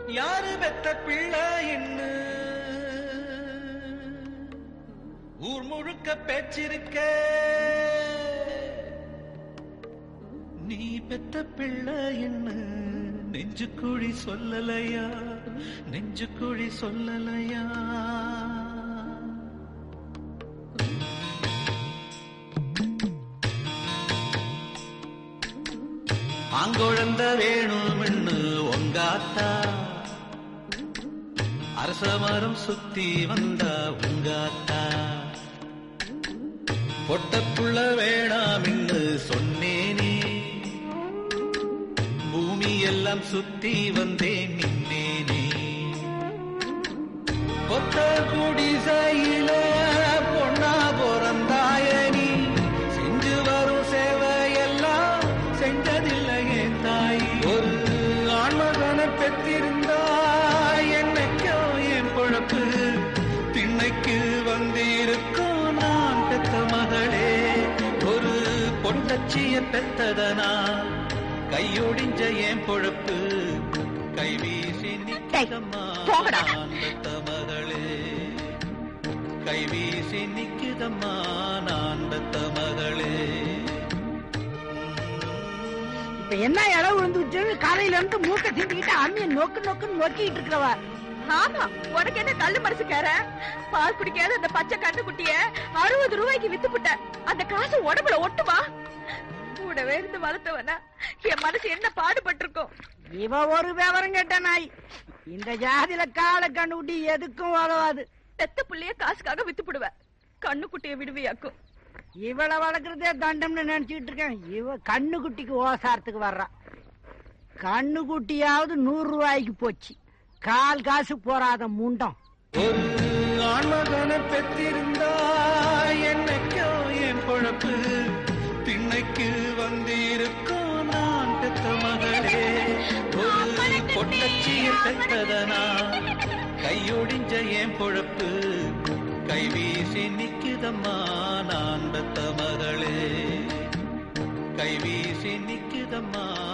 யாரு பெத்த பிள்ளை என்ன ஊர் முழுக்க பேச்சிருக்க நீ பெத்த பிள்ளை என்ன நெஞ்சு குழி சொல்லலையா நெஞ்சு குழி சொல்லலையா ஆங்கொழந்த வேணும்னு உங்காத்தா அரச மரம் சுத்தி வந்தா உங்காத்தா பொட்டப்புள்ள வேணாம்னு சொன்னேனே பூமி எல்லாம் சுத்தி வந்தேன் நின்னேனே கொத்த குடிசையில பொண்ணா பிறந்தாயனி செஞ்சு வரும் சேவையெல்லாம் செஞ்சதில்லை என் தாய் ஒரு ஆண்மகனை பெற்றிருந்தா என்னைக்கோ என் பொழப்பு திண்ணைக்கு வந்திருக்கும் நான் பெத்த மகளே ஒரு பொண்டச்சிய பெத்ததனா கையொடிஞ்ச என் பொழப்பு கைவீசி நிற்கம்மா போங்கடா. நான் பெத்த மகளே கைவீசி நிக்குதம்மா நான் பெத்த மகளே இப்ப என்ன இடம் விழுந்துச்சு காலையில இருந்து மூக்க சிந்திக்கிட்டு அம்மிய நோக்கு நோக்குன்னு நோக்கிட்டு இருக்கிறவ ஆமா உனக்கு என்ன கல்லு மனசுக்கார பால் குடிக்காத அந்த பச்சை கண்ணுக்குட்டிய அறுபது ரூபாய்க்கு வித்துப்புட்ட அந்த காசு உடம்புல ஒட்டுமா கூடவே இருந்து வளர்த்தவனா என் மனசு என்ன பாடுபட்டிருக்கும் இவ ஒரு விவரம் கேட்ட நாய் இந்த ஜாதியில காலை கண்ணுக்குட்டி எதுக்கும் உதவாது பெத்த புள்ளைய காசுக்காக வித்துப்புடுவ கண்ணுக்குட்டிய விடுவியாக்கும் இவளை வளர்க்கறதே தண்டம்னு நினைச்சுக்கிட்டு இருக்கேன் இவ கண்ணுக்குட்டிக்கு ஓசாரத்துக்கு வர்றா கண்ணுக்குட்டியாவது நூறு ரூபாய்க்கு போச்சு கால் காசு போறாத முண்டம் ஒரு ஆண்மகனை பெற்றிருந்தா என்னைக்கோ என் பொழப்பு திண்ணைக்கு வந்திருக்கும் நான் பெத்த மகளே ஒரு பொட்டச்சிய பெத்ததனா கையொடிஞ்ச என் பொழப்பு கைவீசி நிக்குதம்மா நான் பெத்த மகளே கைவீசி நிக்குதம்மா